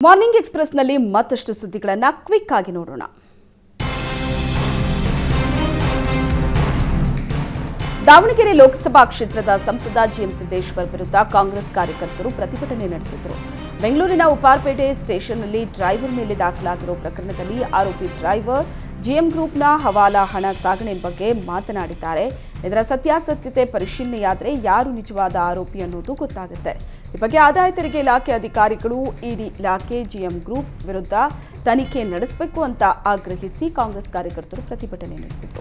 morning ಎಕ್ಸ್ಪ್ರೆಸ್ನಲ್ಲಿ ಮತ್ತಷ್ಟು ಸುದ್ದಿಗಳನ್ನು quick ಆಗಿ ನೋಡೋಣ ದಾವಣಗೆರೆ ಲೋಕಸಭಾ ಕ್ಷೇತ್ರದ ಸಂಸದ ಜಿಎಂ ಸಿದ್ದೇಶ್ವರ್ ವಿರುದ್ಧ ಕಾಂಗ್ರೆಸ್ ಕಾರ್ಯಕರ್ತರು ಪ್ರತಿಭಟನೆ ನಡೆಸಿದರು ಬೆಂಗಳೂರಿನ ಉಪಾರ್ಪೇಟೆ ಸ್ಟೇಷನ್ನಲ್ಲಿ ಡ್ರೈವರ್ ಮೇಲೆ ದಾಖಲಾಗಿರೋ ಪ್ರಕರಣದಲ್ಲಿ ಆರೋಪಿ ಡ್ರೈವರ್ ಜಿಎಂ ಗ್ರೂಪ್ನ ಹವಾಲಾ ಹಣ ಸಾಗಣೆ ಬಗ್ಗೆ ಮಾತನಾಡಿದ್ದಾರೆ ಇದರ ಸತ್ಯಾಸತ್ಯತೆ ಪರಿಶೀಲನೆಯಾದರೆ ಯಾರು ನಿಜವಾದ ಆರೋಪಿ ಅನ್ನೋದು ಗೊತ್ತಾಗುತ್ತೆ ಈ ಬಗ್ಗೆ ಆದಾಯ ತೆರಿಗೆ ಇಲಾಖೆ ಅಧಿಕಾರಿಗಳು ಇಡಿ ಇಲಾಖೆ ಜಿಎಂ ಗ್ರೂಪ್ ವಿರುದ್ಧ ತನಿಖೆ ನಡೆಸಬೇಕು ಅಂತ ಆಗ್ರಹಿಸಿ ಕಾಂಗ್ರೆಸ್ ಕಾರ್ಯಕರ್ತರು ಪ್ರತಿಭಟನೆ ನಡೆಸಿದರು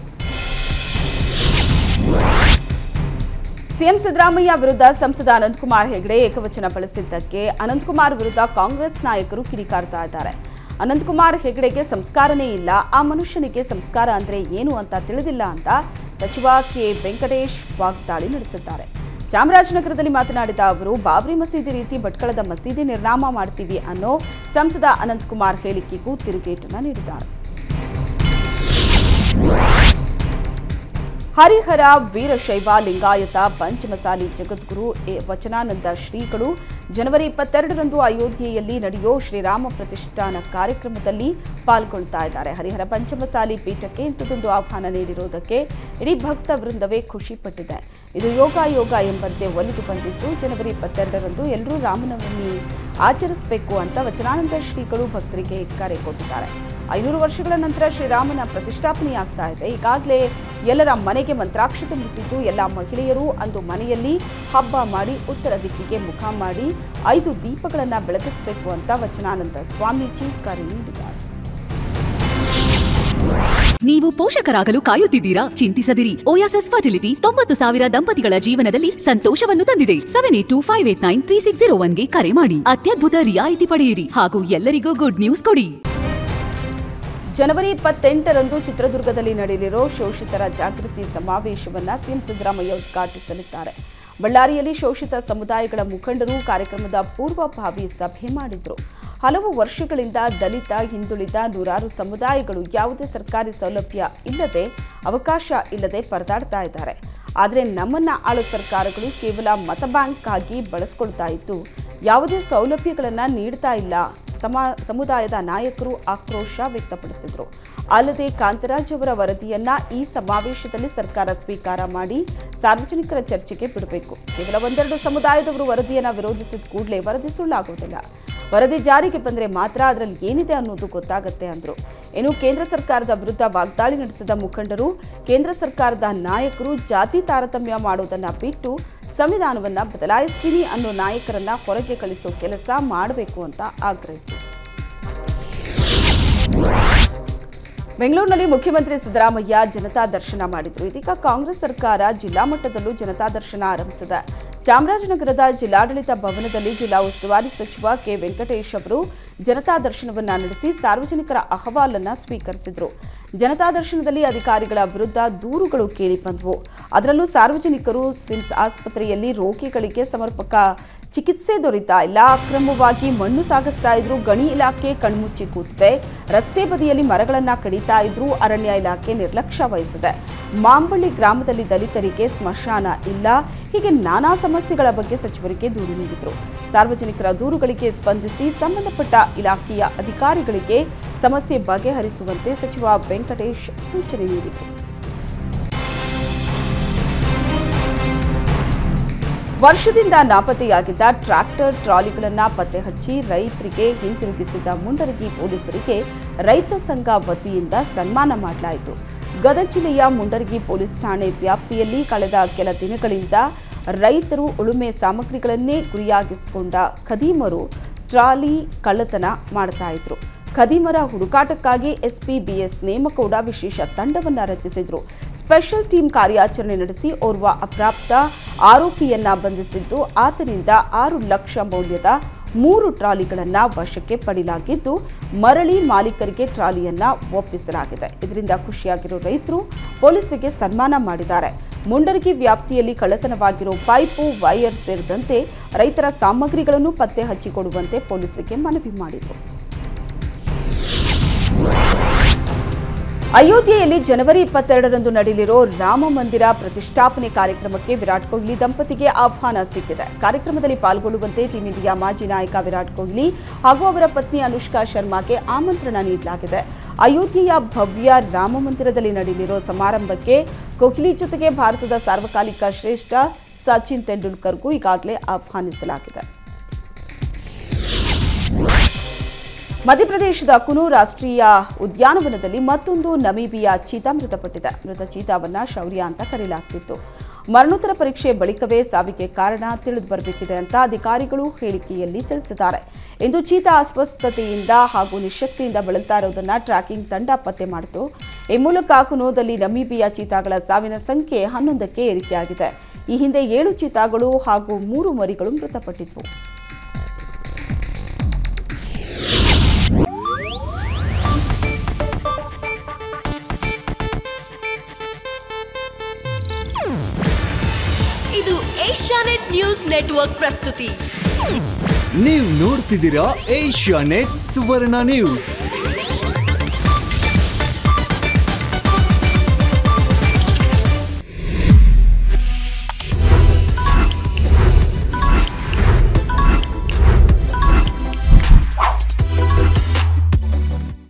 ಸಿಎಂ ಸಿದ್ದರಾಮಯ್ಯ ವಿರುದ್ಧ ಸಂಸದ ಅನಂತಕುಮಾರ್ ಹೆಗಡೆ ಏಕವಚನ ಬಳಸಿದ್ದಕ್ಕೆ ಅನಂತಕುಮಾರ್ ವಿರುದ್ಧ ಕಾಂಗ್ರೆಸ್ ನಾಯಕರು ಕಿಡಿಕಾರ್ತಾ ಇದ್ದಾರೆ ಅನಂತಕುಮಾರ್ ಹೆಗಡೆಗೆ ಸಂಸ್ಕಾರನೇ ಇಲ್ಲ ಆ ಮನುಷ್ಯನಿಗೆ ಸಂಸ್ಕಾರ ಅಂದ್ರೆ ಏನು ಅಂತ ತಿಳಿದಿಲ್ಲ ಅಂತ ಸಚಿವ ಕೆ ವೆಂಕಟೇಶ್ ವಾಗ್ದಾಳಿ ನಡೆಸಿದ್ದಾರೆ ಚಾಮರಾಜನಗರದಲ್ಲಿ ಮಾತನಾಡಿದ ಅವರು ಬಾಬ್ರಿ ಮಸೀದಿ ರೀತಿ ಭಟ್ಕಳದ ಮಸೀದಿ ನಿರ್ನಾಮ ಮಾಡ್ತೀವಿ ಅನ್ನೋ ಸಂಸದ ಅನಂತಕುಮಾರ್ ಹೇಳಿಕೆಗೂ ತಿರುಗೇಟನ್ನ ನೀಡಿದ್ದಾರೆ ಹರಿಹರ ವೀರಶೈವ ಲಿಂಗಾಯತ ಪಂಚಮಸಾಲಿ ಜಗದ್ಗುರು ಎ- ವಚನಾನಂದ ಶ್ರೀಗಳು ಜನವರಿ ಇಪ್ಪತ್ತೆರಡರಂದು ಅಯೋಧ್ಯೆಯಲ್ಲಿ ನಡೆಯೋ ಶ್ರೀರಾಮ ಪ್ರತಿಷ್ಠಾನ ಕಾರ್ಯಕ್ರಮದಲ್ಲಿ ಪಾಲ್ಗೊಳ್ತಾ ಇದ್ದಾರೆ ಹರಿಹರ ಪಂಚಮಸಾಲಿ ಪೀಠಕ್ಕೆ ಇಂಥದೊಂದು ಆಹ್ವಾನ ನೀಡಿರುವುದಕ್ಕೆ ಇಡೀ ಭಕ್ತ ವೃಂದವೇ ಖುಷಿ ಪಟ್ಟಿದೆ ಇದು ಯೋಗ ಯೋಗ ಎಂಬಂತೆ ಒಲಿದು ಬಂದಿದ್ದು ಜನವರಿ ಇಪ್ಪತ್ತೆರಡರಂದು ಎಲ್ಲರೂ ರಾಮನವಮಿ ಆಚರಿಸಬೇಕು ಅಂತ ವಚನಾನಂದ ಶ್ರೀಗಳು ಭಕ್ತರಿಗೆ ಕರೆ ಕೊಟ್ಟಿದ್ದಾರೆ ಐನೂರು ವರ್ಷಗಳ ನಂತರ ಶ್ರೀರಾಮನ ಪ್ರತಿಷ್ಠಾಪನೆಯಾಗ್ತಾ ಇದೆ ಈಗಾಗಲೇ ಎಲ್ಲರ ಮನೆಗೆ ಮಂತ್ರಾಕ್ಷತೆ ಮುಟ್ಟಿದ್ದು ಎಲ್ಲ ಮಹಿಳೆಯರು ಅಂದು ಮನೆಯಲ್ಲಿ ಹಬ್ಬ ಮಾಡಿ ಉತ್ತರ ದಿಕ್ಕಿಗೆ ಮುಖ ಮಾಡಿ ಐದು ದೀಪಗಳನ್ನು ಬೆಳಗಿಸಬೇಕು ಅಂತ ವಚನಾನಂದ ಸ್ವಾಮೀಜಿ ಕರೆ ನೀಡಿದ್ದಾರೆ ನೀವು ಪೋಷಕರಾಗಲು ಕಾಯುತ್ತಿದ್ದೀರಾ ಚಿಂತಿಸದಿರಿ ಓಯಾಸಸ್ ಫರ್ಟಿಲಿಟಿ ತೊಂಬತ್ತು ಸಾವಿರ ದಂಪತಿಗಳ ಜೀವನದಲ್ಲಿ ಸಂತೋಷವನ್ನು ತಂದಿದೆ seven eight two five eight nine three six zero ಒನ್ಗೆ ಕರೆ ಮಾಡಿ ಅತ್ಯದ್ಭುತ ರಿಯಾಯಿತಿ ಪಡೆಯಿರಿ ಹಾಗೂ ಎಲ್ಲರಿಗೂ ಗುಡ್ ನ್ಯೂಸ್ ಕೊಡಿ ಜನವರಿ ಇಪ್ಪತ್ತೆಂಟರಂದು ಚಿತ್ರದುರ್ಗದಲ್ಲಿ ನಡೆಯಲಿರೋ ಶೋಷಿತರ ಜಾಗೃತಿ ಸಮಾವೇಶವನ್ನು ಸಿಎಂ ಸಿದ್ದರಾಮಯ್ಯ ಉದ್ಘಾಟಿಸಲಿದ್ದಾರೆ ಬಳ್ಳಾರಿಯಲ್ಲಿ ಶೋಷಿತ ಸಮುದಾಯಗಳ ಮುಖಂಡರು ಕಾರ್ಯಕ್ರಮದ ಪೂರ್ವಭಾವಿ ಸಭೆ ಮಾಡಿದ್ರು ಹಲವು ವರ್ಷಗಳಿಂದ ದಲಿತ ಹಿಂದುಳಿದ ನೂರಾರು ಸಮುದಾಯಗಳು ಯಾವುದೇ ಸರ್ಕಾರಿ ಸೌಲಭ್ಯ ಇಲ್ಲದೆ ಅವಕಾಶ ಇಲ್ಲದೆ ಪರದಾಡ್ತಾ ಇದ್ದಾರೆ ಆದರೆ ನಮ್ಮನ್ನ ಆಳೋ ಸರ್ಕಾರಗಳು ಕೇವಲ ಮತ ಬ್ಯಾಂಕ್ ಆಗಿ ಬಳಸ್ಕೊಳ್ತಾ ಇದ್ದು ಯಾವುದೇ ಸೌಲಭ್ಯಗಳನ್ನು ನೀಡ್ತಾ ಇಲ್ಲ ಸಮ ಸಮುದಾಯದ ನಾಯಕರು ಆಕ್ರೋಶ ವ್ಯಕ್ತಪಡಿಸಿದರು ಅಲ್ಲದೆ ಕಾಂತರಾಜ್ ಅವರ ವರದಿಯನ್ನ ಈ ಸಮಾವೇಶದಲ್ಲಿ ಸರ್ಕಾರ ಸ್ವೀಕಾರ ಮಾಡಿ ಸಾರ್ವಜನಿಕರ ಚರ್ಚೆಗೆ ಬಿಡಬೇಕು ಕೇವಲ ಒಂದೆರಡು ಸಮುದಾಯದವರು ವರದಿಯನ್ನ ವಿರೋಧಿಸಿದ ಕೂಡಲೇ ವರದಿ ಸುಳ್ಳಾಗುವುದಿಲ್ಲ ವರದಿ ಜಾರಿಗೆ ಬಂದರೆ ಮಾತ್ರ ಅದರಲ್ಲಿ ಏನಿದೆ ಅನ್ನೋದು ಗೊತ್ತಾಗುತ್ತೆ ಅಂದರು ಇನ್ನು ಕೇಂದ್ರ ಸರ್ಕಾರದ ವಿರುದ್ಧ ವಾಗ್ದಾಳಿ ನಡೆಸಿದ ಮುಖಂಡರು ಕೇಂದ್ರ ಸರ್ಕಾರದ ನಾಯಕರು ಜಾತಿ ತಾರತಮ್ಯ ಮಾಡೋದನ್ನ ಬಿಟ್ಟು ಸಂವಿಧಾನವನ್ನ ಬದಲಾಯಿಸ್ತೀನಿ ಅನ್ನೋ ನಾಯಕರನ್ನ ಹೊರಗೆ ಕಳಿಸೋ ಕೆಲಸ ಮಾಡಬೇಕು ಅಂತ ಆಗ್ರಹಿಸಿದರು ಬೆಂಗಳೂರಿನಲ್ಲಿ ಮುಖ್ಯಮಂತ್ರಿ ಸಿದ್ದರಾಮಯ್ಯ ಜನತಾ ದರ್ಶನ ಮಾಡಿದ್ರು ಇದೀಗ ಕಾಂಗ್ರೆಸ್ ಸರ್ಕಾರ ಜಿಲ್ಲಾ ಮಟ್ಟದಲ್ಲೂ ಜನತಾ ದರ್ಶನ ಆರಂಭಿಸಿದೆ ಚಾಮರಾಜನಗರದ ಜಿಲ್ಲಾಡಳಿತ ಭವನದಲ್ಲಿ ಜಿಲ್ಲಾ ಉಸ್ತುವಾರಿ ಸಚಿವ ಕೆ ವೆಂಕಟೇಶ್ ಅವರು ಜನತಾ ದರ್ಶನವನ್ನ ನಡೆಸಿ ಸಾರ್ವಜನಿಕರ ಅಹವಾಲನ್ನ ಸ್ವೀಕರಿಸಿದ್ರು ಜನತಾ ದರ್ಶನದಲ್ಲಿ ಅಧಿಕಾರಿಗಳ ವಿರುದ್ಧ ದೂರುಗಳು ಕೇಳಿ ಬಂದವು ಅದರಲ್ಲೂ ಸಾರ್ವಜನಿಕರು ಸಿಮ್ಸ್ ಆಸ್ಪತ್ರೆಯಲ್ಲಿ ರೋಗಿಗಳಿಗೆ ಸಮರ್ಪಕ ಚಿಕಿತ್ಸೆ ದೊರೀತಾ ಇಲ್ಲ ಅಕ್ರಮವಾಗಿ ಮಣ್ಣು ಸಾಗಿಸ್ತಾ ಇದ್ರು ಗಣಿ ಇಲಾಖೆ ಕಣ್ಮುಚ್ಚಿ ಕೂತಿದೆ ರಸ್ತೆ ಬದಿಯಲ್ಲಿ ಮರಗಳನ್ನ ಕಡಿತಾ ಇದ್ರು ಅರಣ್ಯ ಇಲಾಖೆ ನಿರ್ಲಕ್ಷ್ಯ ವಹಿಸಿದೆ ಮಾಂಬಳ್ಳಿ ಗ್ರಾಮದಲ್ಲಿ ದಲಿತರಿಗೆ ಸ್ಮಶಾನ ಇಲ್ಲ ಹೀಗೆ ನಾನಾ ಸಮಸ್ಯೆಗಳ ಬಗ್ಗೆ ಸಚಿವರಿಗೆ ದೂರು ನೀಡಿದರು ಸಾರ್ವಜನಿಕರ ದೂರುಗಳಿಗೆ ಸ್ಪಂದಿಸಿ ಸಂಬಂಧಪಟ್ಟ ಇಲಾಖೆಯ ಅಧಿಕಾರಿಗಳಿಗೆ ಸಮಸ್ಯೆ ಬಗೆಹರಿಸುವಂತೆ ಸಚಿವ ವೆಂಕಟೇಶ್ ಸೂಚನೆ ನೀಡಿದರು ವರ್ಷದಿಂದ ನಾಪತ್ತೆಯಾಗಿದ್ದ ಟ್ರ್ಯಾಕ್ಟರ್ ಟ್ರಾಲಿಗಳನ್ನು ಪತ್ತೆ ಹಚ್ಚಿ ರೈತರಿಗೆ ಹಿಂತಿರುಗಿಸಿದ ಮುಂಡರಗಿ ಪೊಲೀಸರಿಗೆ ರೈತ ಸಂಘ ವತಿಯಿಂದ ಸನ್ಮಾನ ಮಾಡಲಾಯಿತು ಗದಗ ಜಿಲ್ಲೆಯ ಮುಂಡರಗಿ ಪೊಲೀಸ್ ಠಾಣೆ ವ್ಯಾಪ್ತಿಯಲ್ಲಿ ಕಳೆದ ಕೆಲ ದಿನಗಳಿಂದ ರೈತರು ಉಳುಮೆ ಸಾಮಗ್ರಿಗಳನ್ನೇ ಗುರಿಯಾಗಿಸಿಕೊಂಡ ಖದೀಮರು ಟ್ರಾಲಿ ಕಳ್ಳತನ ಮಾಡ್ತಾ ಇದ್ರು ಖದೀಮರ ಹುಡುಕಾಟಕ್ಕಾಗಿ ಎಸ್ಪಿ ಬಿಎಸ್ ನೇಮಗೌಡ ವಿಶೇಷ ತಂಡವನ್ನು ರಚಿಸಿದ್ರು ಸ್ಪೆಷಲ್ ಟೀಮ್ ಕಾರ್ಯಾಚರಣೆ ನಡೆಸಿ ಓರ್ವ ಅಪ್ರಾಪ್ತ ಆರೋಪಿಯನ್ನ ಬಂಧಿಸಿದ್ದು ಆತನಿಂದ ಆರು ಲಕ್ಷ ಮೌಲ್ಯದ ಮೂರು ಟ್ರಾಲಿಗಳನ್ನು ವಶಕ್ಕೆ ಪಡೆಯಲಾಗಿದ್ದು ಮರಳಿ ಮಾಲೀಕರಿಗೆ ಟ್ರಾಲಿಯನ್ನ ಒಪ್ಪಿಸಲಾಗಿದೆ ಇದರಿಂದ ಖುಷಿಯಾಗಿರೋ ರೈತರು ಪೊಲೀಸರಿಗೆ ಸನ್ಮಾನ ಮಾಡಿದ್ದಾರೆ ಮುಂಡರಗಿ ವ್ಯಾಪ್ತಿಯಲ್ಲಿ ಕಳ್ಳತನವಾಗಿರೋ ಪೈಪು ವೈರ್ ಸೇರಿದಂತೆ ರೈತರ ಸಾಮಗ್ರಿಗಳನ್ನು ಪತ್ತೆ ಹಚ್ಚಿಕೊಡುವಂತೆ ಪೊಲೀಸರಿಗೆ ಮನವಿ ಮಾಡಿದರು ಅಯೋಧ್ಯೆಯಲ್ಲಿ ಜನವರಿ ಇಪ್ಪತ್ತೆರಡರಂದು ನಡೆಯಲಿರೋ ರಾಮ ಮಂದಿರ ಪ್ರತಿಷ್ಠಾಪನೆ ಕಾರ್ಯಕ್ರಮಕ್ಕೆ ವಿರಾಟ್ ಕೊಹ್ಲಿ ದಂಪತಿಗೆ ಆಹ್ವಾನ ಸಿಕ್ಕಿದೆ ಕಾರ್ಯಕ್ರಮದಲ್ಲಿ ಪಾಲ್ಗೊಳ್ಳುವಂತೆ ಟೀಂ ಇಂಡಿಯಾ ಮಾಜಿ ನಾಯಕ ವಿರಾಟ್ ಕೊಹ್ಲಿ ಹಾಗೂ ಅವರ ಪತ್ನಿ ಅನುಷ್ಕಾ ಶರ್ಮಾಗೆ ಆಮಂತ್ರಣ ನೀಡಲಾಗಿದೆ ಅಯೋಧ್ಯೆಯ ಭವ್ಯ ರಾಮ ಮಂದಿರದಲ್ಲಿ ನಡೆಯಲಿರೋ ಸಮಾರಂಭಕ್ಕೆ ಕೊಹ್ಲಿ ಜೊತೆಗೆ ಭಾರತದ ಸಾರ್ವಕಾಲಿಕ ಶ್ರೇಷ್ಠ ಸಚಿನ್ ತೆಂಡೂಲ್ಕರ್ಗೂ ಈಗಾಗಲೇ ಆಹ್ವಾನಿಸಲಾಗಿದೆ ಮಧ್ಯಪ್ರದೇಶದ ಕುನು ರಾಷ್ಟ್ರೀಯ ಉದ್ಯಾನವನದಲ್ಲಿ ಮತ್ತೊಂದು ನಮೀಬಿಯಾ ಚೀತಾ ಮೃತಪಟ್ಟಿದೆ ಮೃತ ಚೀತಾವನ್ನ ಶೌರ್ಯ ಅಂತ ಕರೆಯಲಾಗ್ತಿತ್ತು ಮರಣೋತ್ತರ ಪರೀಕ್ಷೆ ಬಳಿಕವೇ ಸಾವಿಗೆ ಕಾರಣ ತಿಳಿದು ಬರಬೇಕಿದೆ ಅಂತ ಅಧಿಕಾರಿಗಳು ಹೇಳಿಕೆಯಲ್ಲಿ ತಿಳಿಸಿದ್ದಾರೆ ಇಂದು ಚೀತಾ ಅಸ್ವಸ್ಥತೆಯಿಂದ ಹಾಗೂ ನಿಶಕ್ತಿಯಿಂದ ಬಳಲ್ತಾ ಇರೋದನ್ನ ಟ್ರ್ಯಾಕಿಂಗ್ ತಂಡ ಪತ್ತೆ ಮಾಡಿತು ಈ ಮೂಲಕ ಕುನೋದಲ್ಲಿ ನಮೀಬಿಯಾ ಚೀತಾಗಳ ಸಾವಿನ ಸಂಖ್ಯೆ ಹನ್ನೊಂದಕ್ಕೆ ಏರಿಕೆಯಾಗಿದೆ ಈ ಹಿಂದೆ ಏಳು ಚೀತಾಗಳು ಹಾಗೂ ಮೂರು ಮರಿಗಳು ಮೃತಪಟ್ಟಿದ್ವು ಇದು ಏಷ್ಯಾನೆಟ್ ನ್ಯೂಸ್ ನೆಟ್ವರ್ಕ್ ಪ್ರಸ್ತುತಿ ನೀವು ನೋಡ್ತಿದ್ದೀರಾ ಏಷ್ಯಾ ನೆಟ್ ಸುವರ್ಣ ನ್ಯೂಸ್